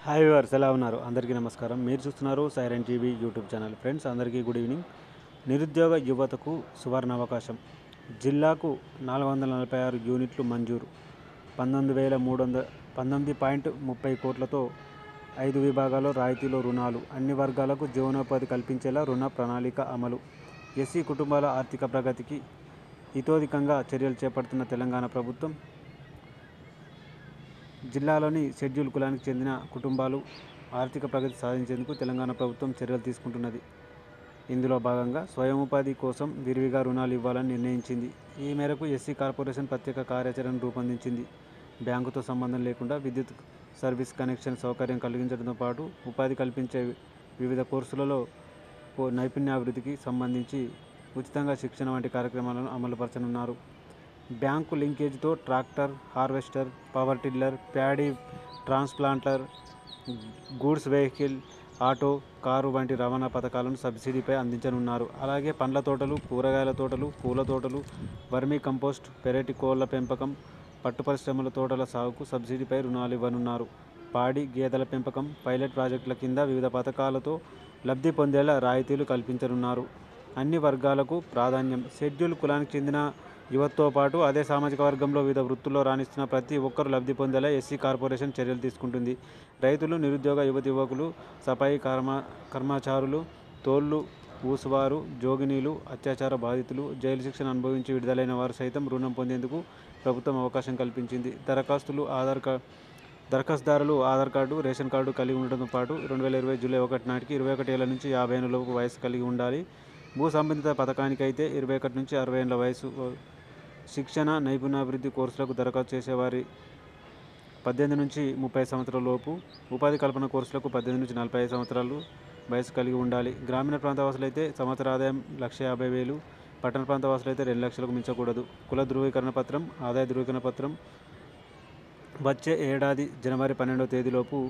hi viewers ఎలా ఉన్నారు అందరికీ నమస్కారం మీరు చూస్తున్నారు siren TV YouTube channel friends అందరికీ గుడ్ ఈవినింగ్ నిరుద్యోగ యువతకు సువర్ణ అవకాశం జిల్లాకు నాలుగు వందల నలభై ఆరు యూనిట్లు మంజూరు పంతొమ్మిది వేల మూడు వందల పంతొమ్మిది పాయింట్ ముప్పై కోట్లతో ఐదు విభాగాల్లో రాయితీలో రుణాలు అన్ని వర్గాలకు జీవనోపాధి కల్పించేలా రుణ ప్రణాళిక అమలు ఎస్సీ కుటుంబాల ఆర్థిక ప్రగతికి హితోధికంగా చర్యలు చేపడుతున్న తెలంగాణ ప్రభుత్వం జిల్లాలోని షెడ్యూల్ కులానికి చెందిన కుటుంబాలు ఆర్థిక ప్రగతి సాధించేందుకు తెలంగాణ ప్రభుత్వం చర్యలు తీసుకుంటున్నది ఇందులో భాగంగా స్వయం ఉపాధి కోసం విరివిగా రుణాలు ఇవ్వాలని నిర్ణయించింది ఈ మేరకు ఎస్సీ కార్పొరేషన్ ప్రత్యేక కార్యాచరణ రూపొందించింది బ్యాంకుతో సంబంధం లేకుండా విద్యుత్ సర్వీస్ కనెక్షన్ సౌకర్యం కలిగించడంతో పాటు ఉపాధి కల్పించే వివిధ కోర్సులలో కో- నైపుణ్యాభివృద్ధికి సంబంధించి ఉచితంగా శిక్షణ వంటి కార్యక్రమాలను అమలుపరచనున్నారు బ్యాంకు లింకేజ్తో tractor harvester power tiller paddy transplanter goods vehicle auto car వంటి రవాణా పథకాలను సబ్సిడీపై అందించనున్నారు అలాగే పండ్ల తోటలు కూరగాయల తోటలు పూల తోటలు వర్మీ కంపోస్ట్ పెరటి కోళ్ల పెంపకం పట్టు పరిశ్రమల తోటల సాగుకు సబ్సిడీపై రుణాలు ఇవ్వనున్నారు పాడి గేదెల పెంపకం పైలట్ ప్రాజెక్టుల కింద వివిధ పథకాలతో లబ్ధి పొందేలా రాయితీలు కల్పించనున్నారు అన్ని వర్గాలకు ప్రాధాన్యం షెడ్యూల్ కులానికి చెందిన యువతతో పాటు అదే సామాజిక వర్గంలో వివిధ వృత్తుల్లో రాణిస్తున్న ప్రతి ఒక్కరూ లబ్ధి పొందేలా ఎస్సీ కార్పొరేషన్ చర్యలు తీసుకుంటుంది రైతులు నిరుద్యోగ యువతి యువకులు సఫాయి కర్మ కర్మచారులు తోళ్ళు ఊసువారు జోగినీలు అత్యాచార బాధితులు జైలు శిక్షణ అనుభవించి విడుదలైన వారు సైతం రుణం పొందేందుకు ప్రభుత్వం అవకాశం కల్పించింది దరఖాస్తులు ఆధార్ కార్డు దరఖాస్తుదారులు ఆధార్ కార్డు రేషన్ కార్డు కలిగి ఉండడంతో పాటు రెండు వేల ఇరవై జూలై ఒకటి నాటికి ఇరవై ఒకటి ఏళ్ళ నుంచి యాభై ఏళ్ళ లోపు వయసు కలిగి ఉండాలి భూ సంబంధిత పథకానికైతే ఇరవై ఒకటి నుంచి అరవై ఏళ్ళ వయసు శిక్షణ నైపుణ్యాభివృద్ధి కోర్సులకు దరఖాస్తు చేసేవారి పద్దెనిమిది నుంచి ముప్పై సంవత్సరాల లోపు ఉపాధి కల్పన కోర్సులకు పద్దెనిమిది నుంచి నలభై ఐదు సంవత్సరాలు వయసు కలిగి ఉండాలి గ్రామీణ ప్రాంత వాసులైతే సంవత్సర ఆదాయం లక్ష యాభై వేలు పట్టణ ప్రాంత వాసులైతే రెండు లక్షలకు మించకూడదు కుల ధృవీకరణ పత్రం ఆదాయ ధృవీకరణ పత్రం వచ్చే ఏడాది జనవరి పన్నెండవ తేదీలోపు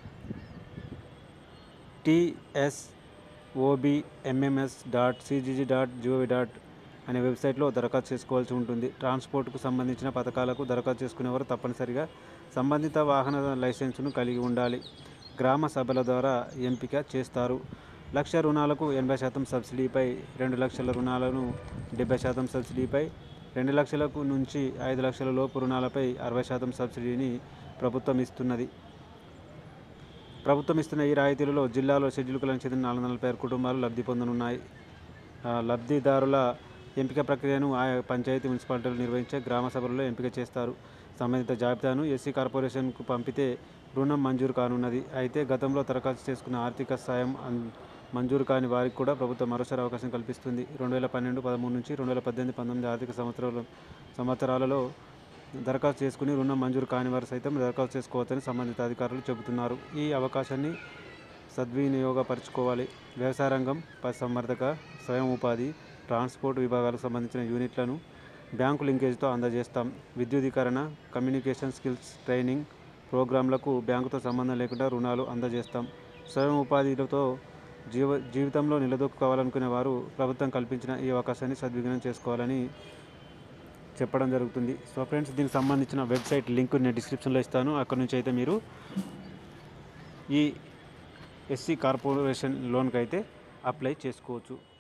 TS OBMMS dot CGG dot GOV dot అనే వెబ్సైట్లో దరఖాస్తు చేసుకోవాల్సి ఉంటుంది ట్రాన్స్పోర్ట్కు సంబంధించిన పథకాలకు దరఖాస్తు చేసుకునేవారు తప్పనిసరిగా సంబంధిత వాహన లైసెన్సును కలిగి ఉండాలి గ్రామ సభల ద్వారా ఎంపిక చేస్తారు లక్ష రుణాలకు ఎనభై శాతం సబ్సిడీపై రెండు లక్షల రుణాలను డెబ్బై శాతం సబ్సిడీపై రెండు లక్షలకు నుంచి ఐదు లక్షల లోపు రుణాలపై అరవై శాతం సబ్సిడీని ప్రభుత్వం ఇస్తున్నది ప్రభుత్వం ఇస్తున్న ఈ రాయితీలలో జిల్లాలో షెడ్యూల్ కులానికి చెందిన నాలుగు వందల నలభై ఆరు కుటుంబాలు లబ్ధి పొందనున్నాయి ఆ, లబ్ధిదారుల ఎంపిక ప్రక్రియను ఆయా పంచాయతీ మున్సిపాలిటీలు నిర్వహించే గ్రామ సభలలో ఎంపిక చేస్తారు సంబంధిత జాబితాను ఎస్సీ కార్పొరేషన్కు పంపితే రుణం మంజూరు కానున్నది అయితే గతంలో దరఖాస్తు చేసుకున్న ఆర్థిక సాయం అన్- మంజూరు కాని వారికి కూడా ప్రభుత్వం మరోసారి అవకాశం కల్పిస్తుంది రెండు వేల పన్నెండు పదమూడు నుంచి రెండు వేల పద్దెనిమిది పంతొమ్మిది ఆర్థిక సంవత్సరాల సంవత్సరాలలో దరఖాస్తు చేసుకుని రుణం మంజూరు కాని వారు సైతం దరఖాస్తు చేసుకోవచ్చని సంబంధిత అధికారులు చెబుతున్నారు ఈ అవకాశాన్ని సద్వినియోగపరచుకోవాలి వ్యవసాయ రంగం పశుసంవర్ధక స్వయం ఉపాధి ట్రాన్స్పోర్ట్ విభాగాలకు సంబంధించిన యూనిట్లను బ్యాంకు లింకేజ్తో అందజేస్తాం విద్యుదీకరణ కమ్యూనికేషన్ స్కిల్స్ ట్రైనింగ్ ప్రోగ్రాంలకు బ్యాంకుతో సంబంధం లేకుండా రుణాలు అందజేస్తాం స్వయం ఉపాధితో జీవ జీవితంలో నిలదొక్కుకోవాలనుకునే వారు ప్రభుత్వం కల్పించిన ఈ అవకాశాన్ని సద్వినియోగం చేసుకోవాలని చెప్పడం జరుగుతుంది సో ఫ్రెండ్స్ దీనికి సంబంధించిన వెబ్సైట్ లింక్ నేను డిస్క్రిప్షన్లో ఇస్తాను అక్కడ నుంచి అయితే మీరు ఈ ఎస్సీ కార్పొరేషన్ లోన్కి అయితే అప్లై చేసుకోవచ్చు